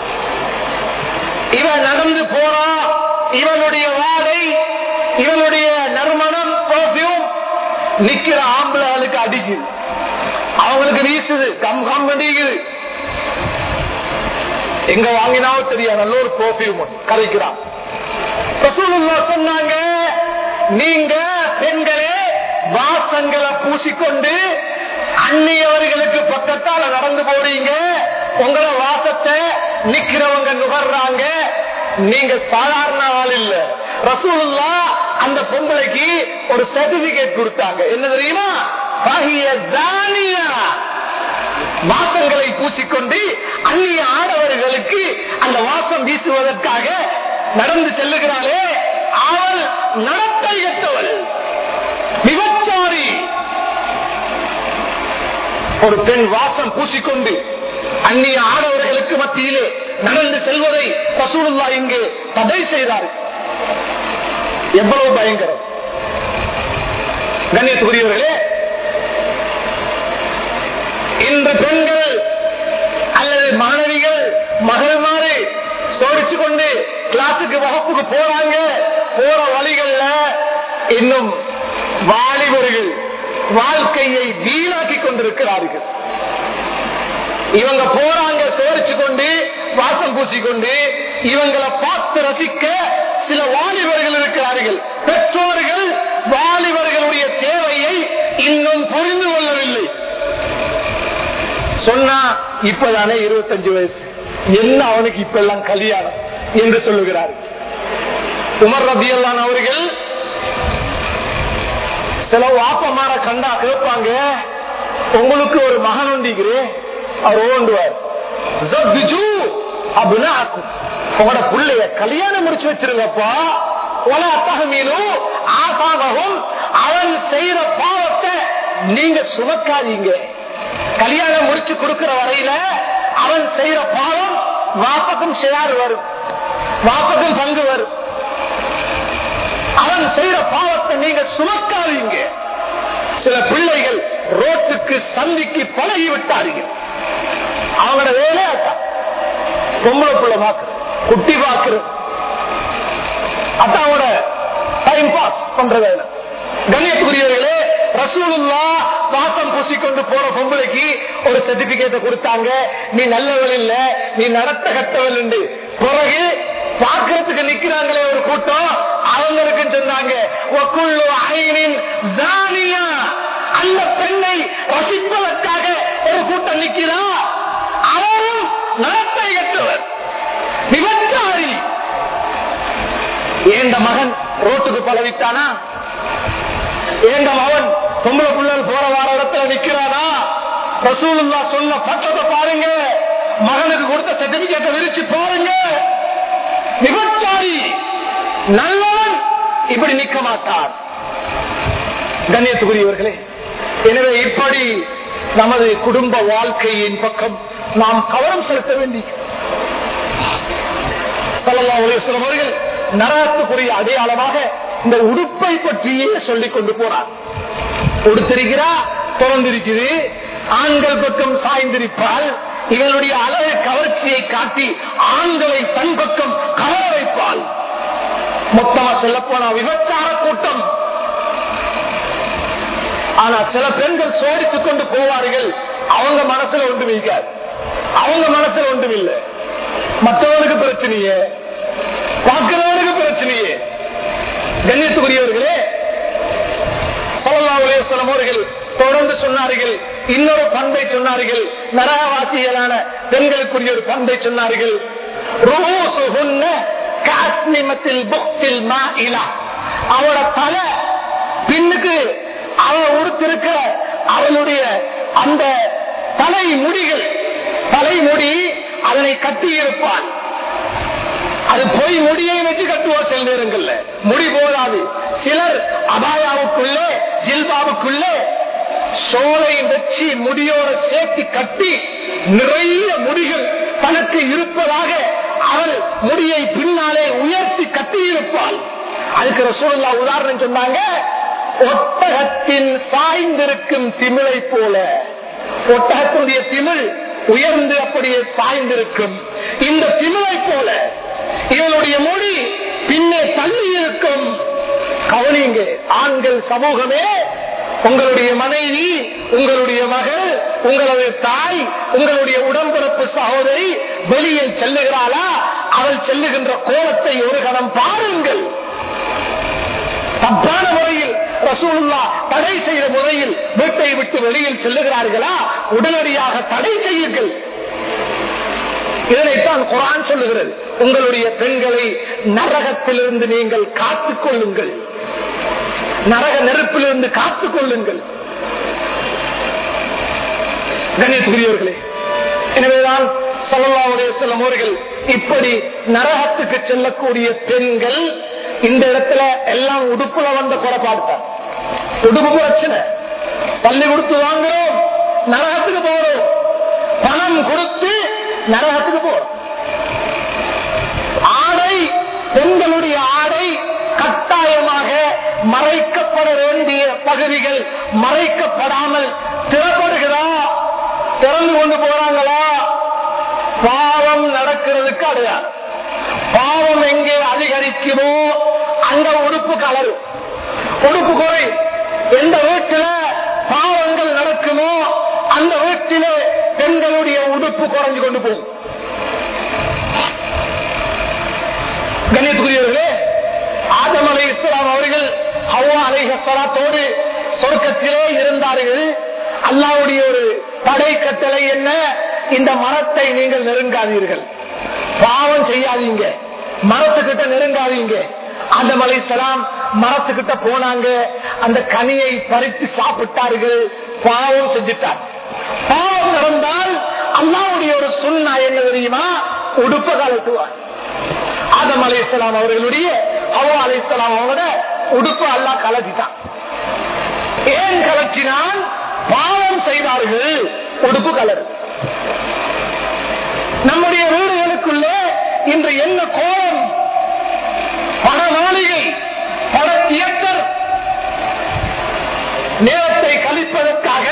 B: இவன் நடந்து போறா இவனுடைய வாடை இவனுடைய நறுமணம் பெர்ஃபியூம் நிக்கிற ஆம்பளைகளுக்கு அடிக்குது அவங்களுக்கு வீசுது கம் கம் அடிக்குது எங்க வாங்கினாவும் தெரியாது நல்ல ஒரு பெர்ஃபியூம் கதைக்கிறான் ரசூலுல்லாஹ் சொன்னாங்க நீங்க பெண்களே வாசங்களை பூசிக்கொண்டு அந்நியவர்களுக்கு பக்கத்தால நடந்து போறீங்க உங்களோட வாசத்தை நிக்கிறவங்க நுகர்றாங்க நீங்க சாதாரண ஆள் இல்ல ரசூலுல்லா அந்த பொம்பளைக்கு ஒரு சர்டிபிகேட் கொடுத்தாங்க என்ன தெரியுமா ஃபஹிய தானியா. வாசங்களை பூசிக்கொண்டு அந்நிய ஆடவர்களுக்கு அந்த வாசம் வீசுவதற்காக நடந்து செல்லுகிறாளே அவள் நடத்தை எட்டவள் விபச்சாரி ஒரு பெண் வாசம் பூசிக்கொண்டு அந்நிய ஆடவர்களுக்கு மத்தியிலே நடந்து செல்வதை ரசூலுல்லா இங்கு தடை செய்தார் எவ்வளவு பயங்கரம் கண்ணியத்துக்குரியவர்களே இன்று பெண்கள் அல்லது மாணவிகள் மகள்மாறு சோடிச்சு கொண்டு கிளாஸுக்கு வகுப்புக்கு போறாங்க போற வழிகள்ல இன்னும் வாலிபர்கள் வாழ்க்கையை வீணாக்கி கொண்டிருக்கிறார்கள் இவங்க போறாங்க சோடிச்சு கொண்டு வாசம் பூசிக்கொண்டு இவங்களை பார்த்து ரசிக்க சில வாலிபர்கள் இருக்கிறார்கள் பெற்றோர்கள் வாலிபர்களுடைய தேவையை இன்னும் புரிந்து கொள்ளவில்லை சொன்னா இப்பதானே இருபத்தஞ்சு வயசு என்ன அவனுக்கு இப்ப எல்லாம் கல்யாணம் என்று சொல்லுகிறார் உமர் ரபியல்லான் அவர்கள் சில வாப்பமார கண்டா கேட்பாங்க உங்களுக்கு ஒரு மகன் உண்டிக்கிறேன் அவர் ஓண்டுவார் ஜப்பிஜு அப்படின்னா ஆக்கும். உங்களோட பிள்ளைய கல்யாணம் முடிச்சு வச்சிருங்கப்பா ஒல அத்தகமீனும் ஆசாகவும் அவன் செய்யற பாவத்தை நீங்க சுமக்காதீங்க கல்யாணம் முடிச்சு கொடுக்கிற வரையில அவன் செய்யற பாவம் வாப்பக்கும் ஷேர் வரும் வாப்பக்கும் பங்கு வரும் அவன் செய்யற பாவத்தை நீங்க சுமக்காதீங்க சில பிள்ளைகள் ரோட்டுக்கு சந்திக்கு பழகி விட்டார்கள் அவங்களோட வேலை அதான் பொம்பளை பிள்ளை பாக்குறது குட்டி பாக்குறது அத்தாவோட டைம் பாஸ் பண்றது கண்ணியத்துக்குரியவர்களே ரசூலுல்லா வாசம் பூசிக்கொண்டு போற பொம்பளைக்கு ஒரு சர்டிபிகேட்டை கொடுத்தாங்க நீ நல்லவள் இல்ல நீ நடத்த கட்டவள் உண்டு பிறகு பார்க்கறதுக்கு நிக்கிறாங்களே ஒரு கூட்டம் அவங்களுக்கு சொன்னாங்க "வக்குல்லு ஐனின் ஜானியா." அந்த பெண்ணை ரசிப்பதற்காக ஒரு கூட்டம் நிக்கிறா அவரும் நடத்தை கட்டவர் விபச்சாரி ஏந்த மகன் ரோட்டுக்கு பழவிட்டானா ஏந்த மகன் பொம்பளை பிள்ளைகள் போற வார இடத்துல நிக்கிறானா ரசூலுல்லா சொன்ன பட்டத்தை பாருங்க மகனுக்கு கொடுத்த சர்டிபிகேட்டை விரிச்சு பாருங்க விபச்சாரி நல்லவன் இப்படி நிக்க மாட்டார் கண்ணியத்துக்குரியவர்களே எனவே இப்படி நமது குடும்ப வாழ்க்கையின் பக்கம் நாம் கவனம் செலுத்த வேண்டி ஸல்லல்லாஹு அலைஹி வஸல்லம் அவர்கள் நரகத்துக்குரிய அடையாளமாக இந்த உடுப்பை பற்றியே சொல்லிக் கொண்டு போறார் உடுத்திருக்கிறா திறந்திருக்குது ஆண்கள் பக்கம் சாய்ந்திருப்பால் இவளுடைய அழகு கவர்ச்சியை காட்டி ஆண்களை தன் பக்கம் கவர வைப்பாள் மொத்தமா சொல்ல போனா விபச்சார கூட்டம் ஆனா சில பெண்கள் சோடித்துக் கொண்டு போவார்கள் அவங்க மனசுல ஒன்றும் இருக்காது அவங்க மனசுல ஒன்றும் இல்லை மற்றவனுக்கு பிரச்சனையே பார்க்கிறவனுக்கு பிரச்சனையே கண்ணியத்துக்குரியவர்களே ஸல்லல்லாஹு அலைஹி வஸல்லம் அவர்கள் தொடர்ந்து சொன்னார்கள் இன்னொரு பண்பை சொன்னார்கள் நரகவாசிகளான பெண்களுக்குரிய ஒரு பண்பை சொன்னார்கள் ருஊசுஹுன்ன கஅஸ்னிமத்தில் புக்தில் மாஇலா அவளோட தலை பின்னுக்கு அவ உடுத்திருக்கிற அவளுடைய அந்த தலை முடிகள் தலைமுடி அதனை கட்டியிருப்பான் அது போய் முடியை வச்சு கட்டுவோம் சில நேரங்கள்ல முடி போதாது சிலர் அபாயாவுக்குள்ளே ஜில்பாவுக்குள்ளே சோலை வச்சு முடியோட சேர்த்து கட்டி நிறைய முடிகள் தனக்கு இருப்பதாக அவள் முடியை பின்னாலே உயர்த்தி கட்டியிருப்பாள் அதுக்கு ரசூல்லா உதாரணம் சொன்னாங்க ஒட்டகத்தின் சாய்ந்திருக்கும் திமிழை போல ஒட்டகத்தினுடைய திமிழ் உயர்ந்து அப்படியே சாய்ந்திருக்கும் இந்த திமிழை போல இவளுடைய மொழி பின்னே தள்ளி இருக்கும் கவனிங்க ஆண்கள் சமூகமே உங்களுடைய மனைவி உங்களுடைய மகள் உங்களது தாய் உங்களுடைய உடம்பிறப்பு சகோதரி வெளியில் செல்லுகிறாளா அவள் செல்லுகின்ற கோலத்தை ஒரு கணம் பாருங்கள் தப்பான முறையில் ரசூலுல்லா தடை செய்த முறையில் வீட்டை விட்டு வெளியில் செல்லுகிறார்களா உடனடியாக தடை செய்யுங்கள் இதனைத்தான் குரான் சொல்லுகிறது உங்களுடைய பெண்களை நரகத்திலிருந்து நீங்கள் காத்துக் கொள்ளுங்கள் நரக நெருப்பிலிருந்து காத்துக் கொள்ளுங்கள் கணேசுரியவர்களே எனவேதான் சல்லாவுடைய செல்லும் அவர்கள் இப்படி நரகத்துக்கு செல்லக்கூடிய பெண்கள் இந்த இடத்துல எல்லாம் உடுப்புல வந்த குறைபாடுத்தான் உடுப்பு பிரச்சனை பள்ளி கொடுத்து வாங்குறோம் நரகத்துக்கு போறோம் பணம் கொடுத்து நரகத்துக்கு போறோம் ஆடை பெண்களுடைய ஆடை கட்டாயமாக மறைக்கப்பட வேண்டிய பகுதிகள் மறைக்கப்படாமல் திறப்படுகிறா திறந்து கொண்டு போறாங்களா பாவம் நடக்கிறதுக்கு அடையாது பாவம் எங்கே அதிகரிக்குமோ அங்க உடுப்பு கலரு உடுப்பு குறை எந்த வீட்டில பாவங்கள் நடக்குமோ அந்த வீட்டிலே பெண்களுடைய உடுப்பு குறைஞ்சு கொண்டு போகும் கண்ணியத்துக்குரியவர்களே ஆதம் அலை இஸ்லாம் அவர்கள் ஹவ்வா அலைஹலாத்தோடு சொர்க்கத்திலே இருந்தார்கள் அல்லாவுடைய ஒரு தடை கட்டளை என்ன இந்த மரத்தை நீங்கள் நெருங்காதீர்கள் பாவம் செய்யாதீங்க மரத்துக்கிட்ட நெருங்காதீங்க அந்த மலை சலாம் மரத்துக்கிட்ட போனாங்க அந்த கனியை பறித்து சாப்பிட்டார்கள் பாவம் செஞ்சிட்டார் பாவம் நடந்தால் அல்லாவுடைய ஒரு சுண்ணா என்ன தெரியுமா உடுப்ப கலட்டுவார் ஆதம் அலை இஸ்லாம் அவர்களுடைய அவோ அலை இஸ்லாம் அவங்களோட உடுப்பு அல்லா கலட்டிட்டான் ஏன் கலட்டினான் பாவம் செய்தார்கள் உடுப்பு கலர் நம்முடைய வீடுகளுக்குள்ளே இன்று என்ன கோலம் பல மாளிகை பல தியேட்டர் நேரத்தை கழிப்பதற்காக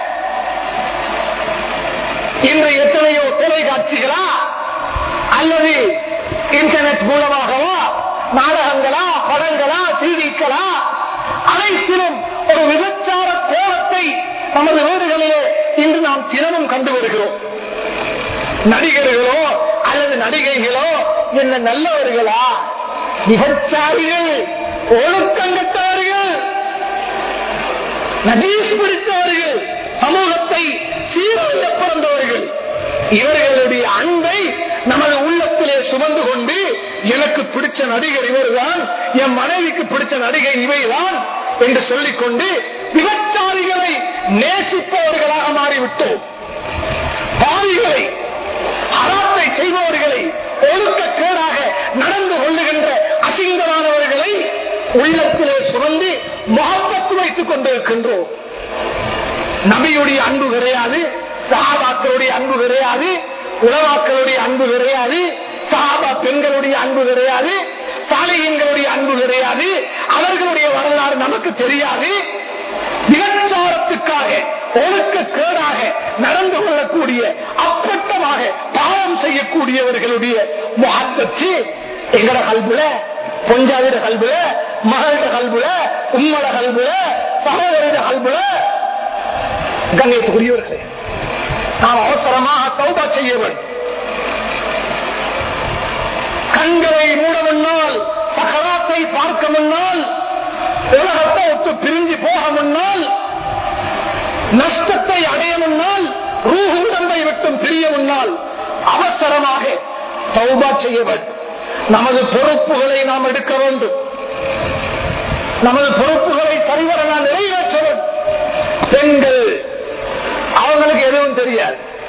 B: இன்று எத்தனையோ தொலைக்காட்சிகளா அல்லது இன்டர்நெட் மூலமாகவா நாடகங்களா படங்களா சீடிக்களா அனைத்திலும் ஒரு விபச்சார கோலத்தை நமது வீடுகளிலே இன்று நாம் தினமும் கண்டு வருகிறோம் நடிகர்களோ அல்லது நடிகைகளோ என்ன நல்லவர்களா விபச்சாரிகள் ஒழுக்கங்கட்டவர்கள் நதீஸ் பிடித்தவர்கள் சமூகத்தை சீரழிய பிறந்தவர்கள் இவர்களுடைய அன்பை நமது உள்ளத்திலே சுமந்து கொண்டு எனக்கு பிடிச்ச நடிகர் இவர்தான் என் மனைவிக்கு பிடிச்ச நடிகை இவைதான் என்று சொல்லிக்கொண்டு விபச்சாரிகளை நேசிப்பவர்களாக மாறிவிட்டோம் பாவிகளை அறாத்தை செய்பவர்களை ஒழுக்கக்கேடாக நடந்து கொள்ளுகின்ற அசிங்கமானவர்களை உள்ளத்திலே சுமந்து மகப்பத்து வைத்துக் கொண்டிருக்கின்றோம் நபியுடைய அன்பு கிடையாது சகாபாக்களுடைய அன்பு கிடையாது உலமாக்களுடைய அன்பு கிடையாது சகாபா பெண்களுடைய அன்பு கிடையாது சாலையங்களுடைய அன்பு கிடையாது அவர்களுடைய வரலாறு நமக்கு தெரியாது விபச்சாரத்துக்காக ஒழுக்க கேடாக நடந்து கொள்ளக்கூடிய அப்பட்டமாக பாவம் செய்யக்கூடியவர்களுடைய முகத்தச்சு எங்கட கல்புல பொஞ்சாதிர கல்புல மகளிட கல்புல உம்மட கல்புல சகோதரிட கல்புல கண்ணியத்துக்குரியவர்களே நாம் அவசரமாக தௌபா செய்ய வேண்டும் கண்களை மூட முன்னால் சகலாத்தை பார்க்க முன்னால் உலகத்தை ஒத்து பிரிஞ்சு போக முன்னால் நஷ்டத்தை அடைய முன்னால் ரூஹு உடம்பை விட்டும் பிரிய முன்னால் அவசரமாக தௌபா செய்ய வேண்டும் நமது பொறுப்புகளை நாம் எடுக்க வேண்டும் நமது பொறுப்புகளை சரிவர நாம் நிறைவேற்ற வேண்டும் பெண்கள் அவங்களுக்கு எதுவும் தெரியாது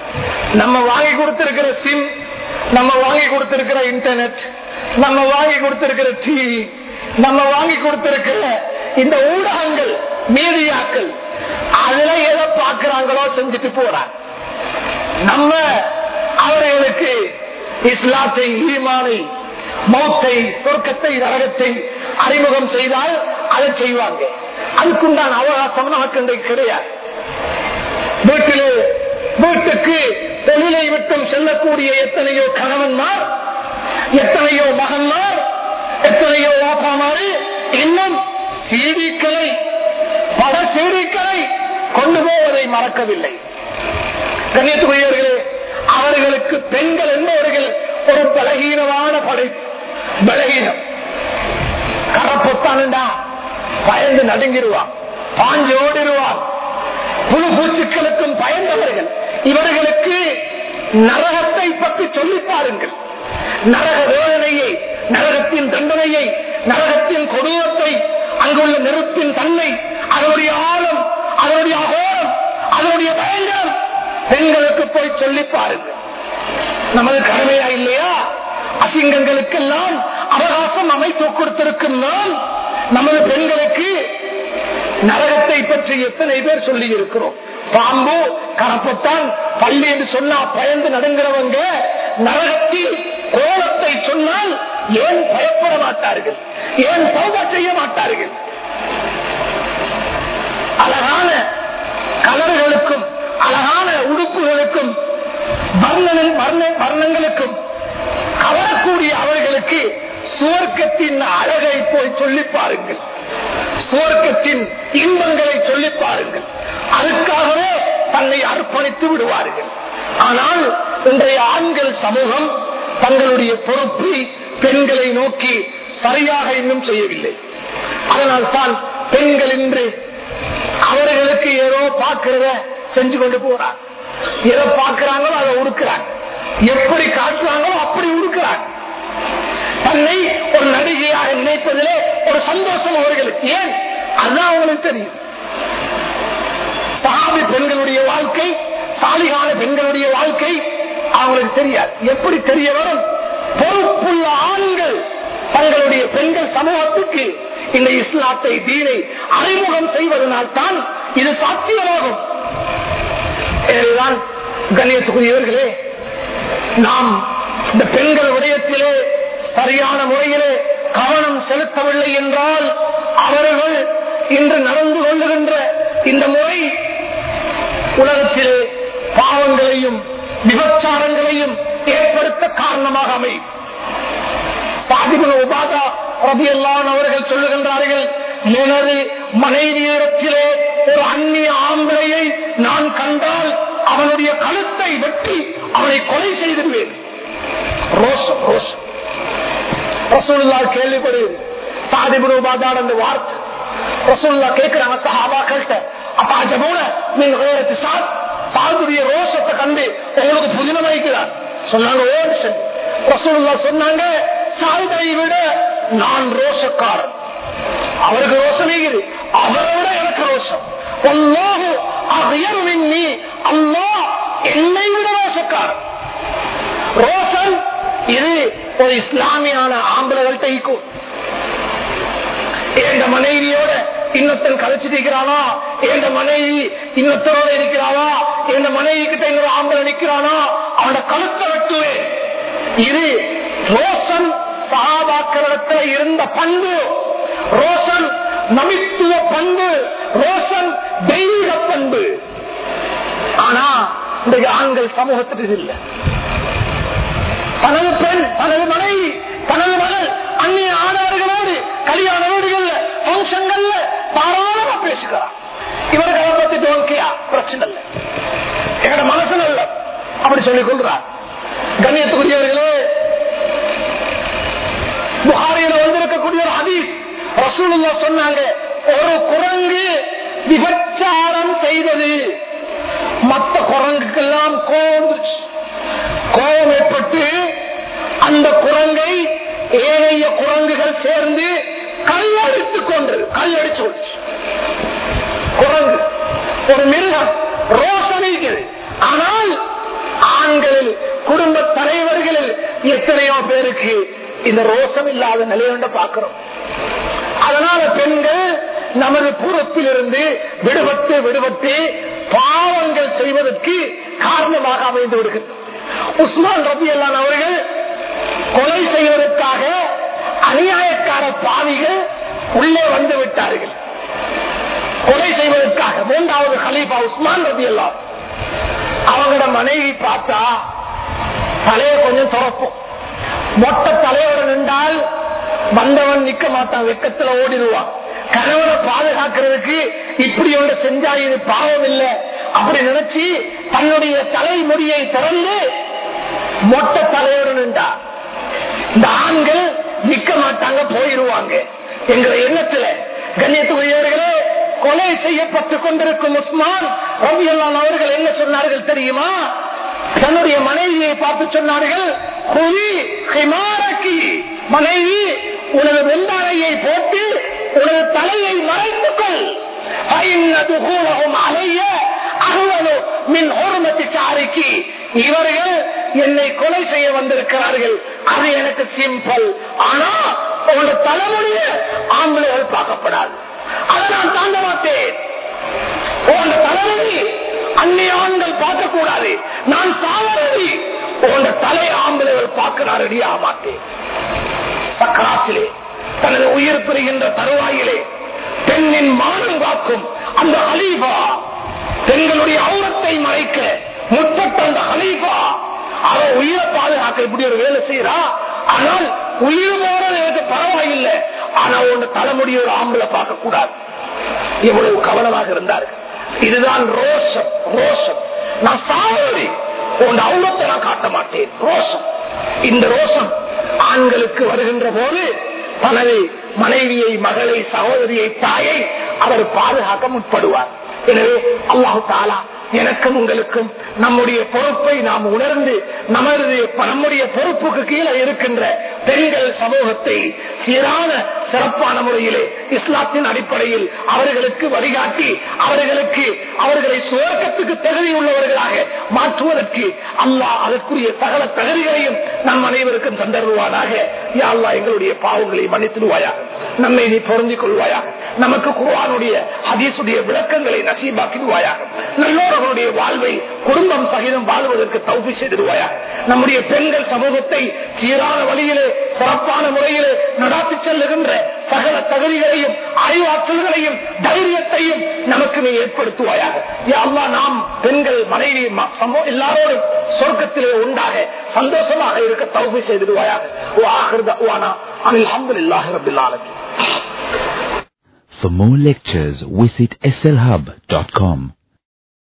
B: நம்ம வாங்கி கொடுத்திருக்கிற சிம் நம்ம வாங்கி கொடுத்திருக்கிற இன்டர்நெட் நம்ம வாங்கி கொடுத்திருக்கிற டிவி நம்ம வாங்கி கொடுத்திருக்கிற இந்த ஊடகங்கள் மீடியாக்கள் அதுல எதை பார்க்கிறாங்களோ செஞ்சுட்டு போறாங்க நம்ம அவர்களுக்கு இஸ்லாத்தை ஈமானை மௌத்தை சொர்க்கத்தை நரகத்தை அறிமுகம் செய்தால் அதை செய்வாங்க அதுக்குண்டான அவகாசம் நமக்கு இன்றைக்கு கிடையாது வீட்டிலே வீட்டுக்கு தொழிலை விட்டும் செல்லக்கூடிய எத்தனையோ கணவன்மார் எத்தனையோ மகன்மார் எத்தனையோ வாப்பாமாறு இன்னும் சீடிக்களை பல சீடிக்களை கொண்டு போவதை மறக்கவில்லை கண்ணியத்துக்குரியவர்களே அவர்களுக்கு பெண்கள் என்பவர்கள் ஒரு பலகீனமான படைப்பு பலகீனம் கரப்பொத்தானுண்டா பயந்து நடுங்கிடுவான் பாஞ்சு ஓடிடுவான் புழு பூச்சிக்களுக்கும் பயந்தவர்கள் இவர்களுக்கு நரகத்தை பற்றி சொல்லி பாருங்கள் நரக வேதனையை நரகத்தின் தண்டனையை நரகத்தின் கொடூரத்தை அங்குள்ள நெருப்பின் தன்மை அதனுடைய ஆழம் அதனுடைய அகோரம் அதனுடைய பயங்கரம் பெண்களுக்கு போய் சொல்லி பாருங்கள் நமது கடமையா இல்லையா அசிங்கங்களுக்கெல்லாம் அவகாசம் அமைத்து கொடுத்திருக்கும் நாம் நமது பெண்களுக்கு நரகத்தை பற்றி எத்தனை பேர் சொல்லி இருக்கிறோம் பாம்பு கரப்பத்தான் பள்ளி என்று சொன்னா பயந்து நடுங்கிறவங்க நரகத்தில் கோலத்தை சொன்னால் ஏன் பயப்பட மாட்டார்கள் ஏன் தௌபா செய்ய மாட்டார்கள் அழகான கலர்களுக்கும் அழகான உடுப்புகளுக்கும் வர்ணன- வர்ண- வர்ணங்களுக்கும் கவரக்கூடிய அவர்களுக்கு சுவர்க்கத்தின் அழகை போய் சொல்லி பாருங்கள் சுவர்க்கத்தின் இன்பங்களை சொல்லி பாருங்கள் அதுக்காகவே தன்னை அர்ப்பணித்து விடுவார்கள் ஆனால் இன்றைய ஆண்கள் சமூகம் தங்களுடைய பொறுப்பை பெண்களை நோக்கி சரியாக இன்னும் செய்யவில்லை அதனால் தான் பெண்கள் இன்று அவர்களுக்கு ஏதோ பார்க்கிறத செஞ்சு கொண்டு போறாங்க எதை பார்க்கிறாங்களோ அதை உடுக்கிறாங்க எப்படி காட்டுறாங்களோ அப்படி உடுக்கிறாங்க தன்னை ஒரு நடிகையாக நினைப்பதிலே ஒரு சந்தோஷம் அவர்களுக்கு ஏன் அதுதான் அவங்களுக்கு தெரியும் சாதி பெண்களுடைய வாழ்க்கை சாலிகான பெண்களுடைய வாழ்க்கை அவங்களுக்கு தெரியாது எப்படி தெரிய வரும் பொறுப்புள்ள ஆண்கள் தங்களுடைய பெண்கள் சமூகத்துக்கு இந்த இஸ்லாத்தை தீனை அறிமுகம் செய்வதனால் தான் இது சாத்தியமாகும் எனவேதான் கண்ணியத்துக்குரியவர்களே நாம் இந்த பெண்கள் விடயத்திலே சரியான முறையிலே கவனம் செலுத்தவில்லை என்றால் அவர்கள் இன்று நடந்து கொள்ளுகின்ற இந்த முறை உலகத்திலே பாவங்களையும் விபச்சாரங்களையும் ஏற்படுத்த காரணமாக அமையும் சாதிபுல உபாதா ரபியல்லான் அவர்கள் சொல்லுகின்றார்கள் எனது மனைவியிடத்திலே ஒரு அந்நிய ஆம்பளையை நான் கண்டால் அவனுடைய கழுத்தை வெட்டி அவனை கொலை செய்திருவேன் ரோஷம் ரோஷம் ரசூல்லா கேள்விப்படுது சாதிபுல உபாதாட அந்த வார்த்தை ரசூல்லா கேட்கிறாங்க சஹாபாக்கள்கிட்ட அப்ப அஜபோன நீங்க வேறு சாத் சாதுடைய ரோஷத்தை கண்டு உங்களுக்கு புதினமாய்க்கிறார் சொன்னாங்க ஓ சரி ரசூல்லா சொன்னாங்க சாயுதை விட நான் ரோஷக்காரன் அவருக்கு ரோஷம் இருக்குது அவரை விட எனக்கு ரோஷம் அல்லாஹு அகயருவின் நீ அல்லாஹ் என்னை விட ரோஷக்காரன் ரோஷன் இது ஒரு இஸ்லாமியான ஆம்பளைகள்கிட்ட ஈக்கும் எந்த மனைவியோட இன்னொருத்தன் கதைச்சிருக்கிறானா எந்த மனைவி இன்னொருத்தரோட இருக்கிறானா எந்த மனைவி கிட்ட இன்னொரு ஆம்பளை நிற்கிறானா அவனோட கழுத்தை வெட்டுவேன் இது ரோஷன் சகாபாக்களிடத்துல இருந்த பண்பு ரோஷன் நமித்துவ பண்பு ரோஷன் தெய்வீக பண்பு ஆனா இன்றைக்கு ஆண்கள் சமூகத்துக்கு இது இல்லை தனது பெண் தனது மனைவி தனது மகள் அந்நிய ஆதார்களோடு கல்யாண வீடுகள்ல பங்கன்கள்ல தாராளமா பேசுகிறார் இவருக்கு அதை பத்தி தோல்கையா பிரச்சனை இல்லை எங்களோட மனசு நல்ல அப்படி சொல்லிக் கொள்றார் கண்ணியத்துக்குரியவர்களே புகாரியில வந்திருக்கக்கூடிய ஒரு ஹதீஸ் ரசூலுல்லா சொன்னாங்க ஒரு குரங்கு விபச்சாரம் செய்தது மத்த குரங்குக்கெல்லாம் கோந்துச்சு கோபம் ஏற்பட்டு அந்த குரங்கை ஏனைய குரங்குகள் சேர்ந்து கல்லடித்துக் கொண்டது கல்லடிச்சு கொண்டுச்சு. குரங்கு ஒரு மிருகம் ரோசனைக்குது ஆனால் ஆண்களில் குடும்ப தலைவர்களில் எத்தனையோ பேருக்கு இந்த ரோசம் இல்லாத நிலையுண்ட பார்க்கிறோம் அதனால பெண்கள் நமது பூரத்திலிருந்து விடுபட்டு விடுபட்டு பாவங்கள் செய்வதற்கு காரணமாக அமைந்து விடுகிறது உஸ்மான் ரபி அல்லான் அவர்கள் கொலை செய்வதற்காக அநியாயக்கார பாவிகள் உள்ளே வந்து விட்டார்கள் கொலை செய்வதற்காக மூன்றாவது ஹலீஃபா உஸ்மான் ரபி அல்லா அவங்களோட மனைவி பார்த்தா தலையை கொஞ்சம் துறப்போம் மொட்டை தலையோட நின்றால் வந்தவன் நிக்க மாட்டான் வெக்கத்துல ஓடிடுவான் கணவனை பாதுகாக்கிறதுக்கு இப்படி ஒன்று செஞ்சா இது பாவம் இல்லை அப்படி நினைச்சு தன்னுடைய தலைமுடியை திறந்து மொட்டை தலையோடு நின்றா இந்த ஆண்கள் நிக்க மாட்டாங்க போயிடுவாங்க என்ற எண்ணத்துல கண்ணியத்துக்குரியவர்களே கொலை செய்யப்பட்டு கொண்டிருக்கும் உஸ்மான் ரவி அவர்கள் என்ன சொன்னார்கள் தெரியுமா தன்னுடைய மனைவியை பார்த்து சொன்னார்கள் குழி ஹிமாரக்கி மனைவி உனது வெந்தாழையை போட்டு உனது தலையை மறைத்துக் கொள் அலைய அகவலு மின் ஓரமத்தி சாரிக்கு இவர்கள் என்னை கொலை செய்ய வந்திருக்கிறார்கள் அது எனக்கு சிம்பிள் ஆனா உங்களோட தலைமொழிய ஆம்பளைகள் பார்க்கப்படாது அதை நான் தாண்ட மாட்டேன் உங்களோட தலைமொழி அந்நிய ஆண்கள் பார்க்க கூடாது நான் சாவரடி உங்களோட தலை ஆம்பளைகள் பார்க்கிறாரடி ஆமாட்டேன் சக்கராத்திலே தனது உயிர் பெறுகின்ற தருவாயிலே பெண்ணின் மானம் காக்கும் அந்த ஹலீஃபா பெண்களுடைய அவுரத்தை மறைக்க முற்பட்ட அந்த ஹலீஃபா அவ உயிரை பாதுகாக்க இப்படி ஒரு வேலை செய்யறா ஆனால் உயிர் போறது எனக்கு பரவாயில்லை ஆனா உன் தலைமுடிய ஒரு ஆம்பளை பார்க்க கூடாது எவ்வளவு கவனமாக இருந்தார்கள் இதுதான் ரோஷம் ரோஷம் நான் சாவடி உன் அவுரத்தை நான் காட்ட மாட்டேன் ரோஷம் இந்த ரோஷம் ஆண்களுக்கு வருகின்ற போது தனது மனைவியை மகளை சகோதரியை தாயை அவர் பாதுகாக்க முற்படுவார் எனவே அல்லாஹு தாலா எனக்கும் உங்களுக்கும் நம்முடைய பொறுப்பை நாம் உணர்ந்து நமது நம்முடைய பொறுப்புக்கு கீழே இருக்கின்ற பெண்கள் சமூகத்தை சீரான சிறப்பான முறையிலே இஸ்லாத்தின் அடிப்படையில் அவர்களுக்கு வழிகாட்டி அவர்களுக்கு அவர்களை சுவர்க்கத்துக்கு தகுதி உள்ளவர்களாக மாற்றுவதற்கு அல்லாஹ் அதற்குரிய சகல தகுதிகளையும் நம் அனைவருக்கும் தந்தருவானாக யா அல்லாஹ் எங்களுடைய பாவங்களை மன்னித்துடுவாயாக நம்மை நீ பொருந்திக் கொள்வாயாக நமக்கு குர்ஆனுடைய ஹதீசுடைய விளக்கங்களை நசீபாக்கிடுவாயாக நல்லோர்களுடைய வாழ்வை குடும்பம் சகிதம் வாழ்வதற்கு தௌஃபி செய்திடுவாயாக நம்முடைய பெண்கள் சமூகத்தை சீரான வழியிலே சிறப்பான முறையிலே நடாத்தி செல்லுகின்ற சகல தகுதிகளையும் அறிவாற்றல்களையும் தைரியத்தையும் நமக்கு நீ ஏற்படுத்துவாயாக யா அல்லாஹ் நாம் பெண்கள் மனைவி ம- சமூக எல்லாரோடும் சொர்க்கத்திலே உண்டாக சந்தோஷமாக இருக்க தௌஃபி செய்திடுவாயாக ஓ ஆஹிர் தஅவானா அனில் ஹம்துலில்லாஹி ரப்பில் ஆலமீன்
C: For more lectures, visit slhub.com.